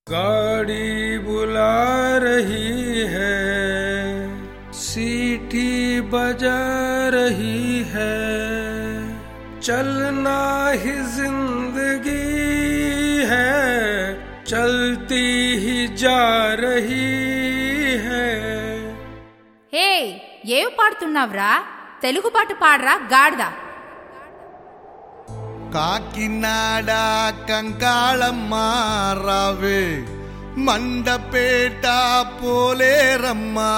गाड़ी बुला रही है सीटी बजा रही है चलना ही जिंदगी है चलती ही जा रही है హే ఏం పాడుతున్నావురా తెలుగు పాట పాడరా గాడిదా కాకినాడ కంకాళమ్మ రావే మండపేట పోలేరమ్మా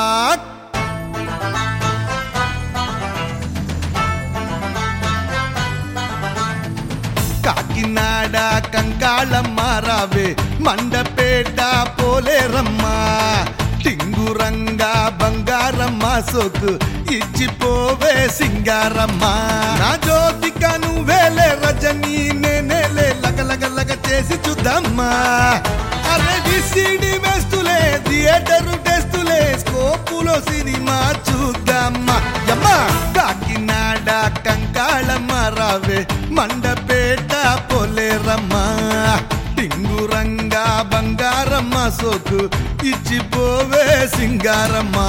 కాకినాడ కంకాళమ్మ రావే మండపేట పోలేరమ్మా టింగురంగా బంగారమ్మ సోకు ఇచ్చిపోవే సింగారమ్మ నా జ్యోతిక నువ్వేలే రజనీ నేనేలే లగలగలగ చేసి చూద్దామ్మా అరే విసిడి వేస్తులే థియేటర్ టెస్టులే స్కోపులో సినిమా చూద్దామ్మా యమ్మా కాకినాడ కంకాళమ్మ రావే మండపేట పోలేరమ్మా టింగురంగా బంగారమ్మ సోకు ఇచ్చిపోవే సింగారమ్మా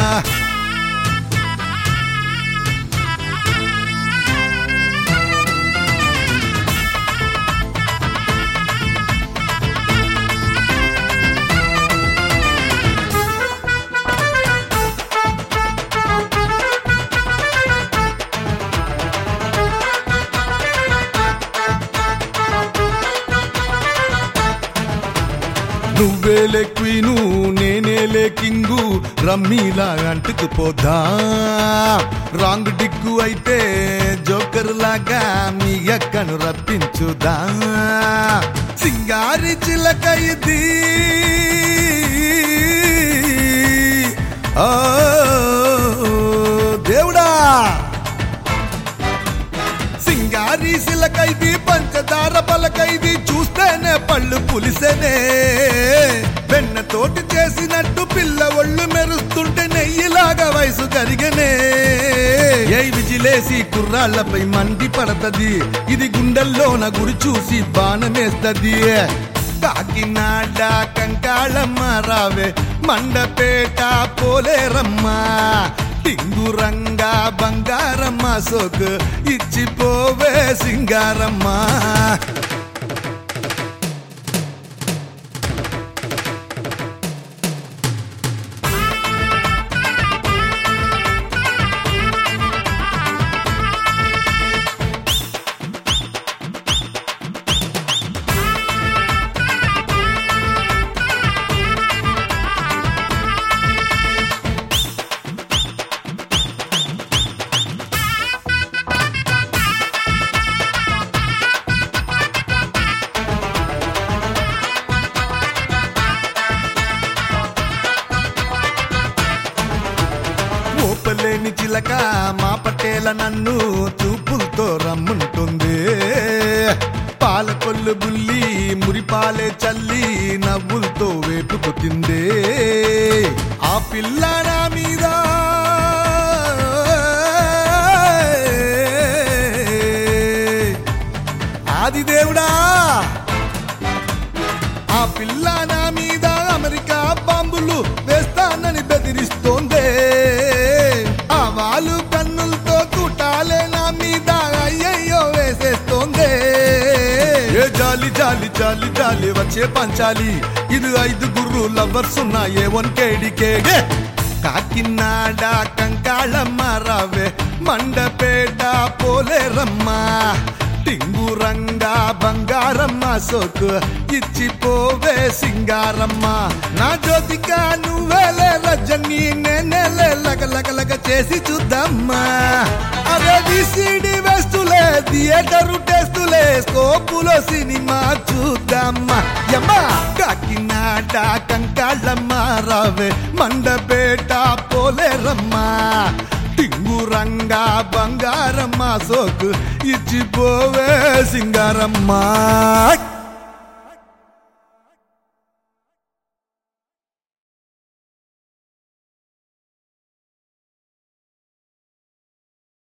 నువ్వేలే క్వీను నేనేలే కింగు రమ్మీలా అంటుకుపోదా రాంగ్ డిక్కు అయితే జోకర్ లాగా మీ అక్కను రప్పించుదా సింగారి చిలక ఇది ఓ దేవుడా సింగారి సిలకైది పంచదార పలకైది చూస్తేనే పళ్ళు పులిసెనే వెన్న తోటి చేసినట్టు పిల్ల ఒళ్ళు మెరుస్తుంటే నెయ్యిలాగా వయసు కరిగనే ఏ విజిలేసి కుర్రాళ్లపై మండి పడతది ఇది గుండెల్లోన గురి చూసి బాణమేస్తది కాకినాడ కంకాళమ్మ రావే మండపేట పోలేరమ్మా టింగురంగా బంగారమ్మ సోకు ఇచ్చిపోవే సింగారమ్మా ఓపలేని చిలక మా పటేల నన్ను చూపులతో రమ్ముంటుంది పాలకొల్లు బుల్లి మురిపాలే చల్లి నవ్వులతో వేపుకుతిందే ఆ పిల్ల నా మీద ఆదిదేవుడా ఆ పిల్ల నా మీద అమెరికా బాంబులు వేస్తానని బెదిరిస్తోందే ఆ వాళ్ళు కన్నులతో తుటాలే నా మీద అయ్యయ్యో వేసేస్తోందే ఏ జాలి జాలి జాలి జాలి వచ్చే పంచాలి ఇది ఐదుగురు లవర్స్ ఉన్నాయే వన్ కేడికే కాకినాడ కంకాళమ్మ రావే మండపేట పోలేరమ్మా టింగురంగా బంగారమ్మ సోకు ఇచ్చిపోవే సింగారమ్మ నా జ్యోతిక నువ్వేలే రజని నేనేలే లగలగలగ చేసి చూద్దామ్మా అరే విసిడి వేస్తులే థియేటర్ టెస్టులే స్కోపులో సినిమా చూద్దామ్మా యమ్మా కాకినాడ కంకాళ్ళమ్మ రావే మండపేట పోలేరమ్మా టింగురంగా బంగారమ్మ సోకు ఇచ్చిపోవే సింగారమ్మ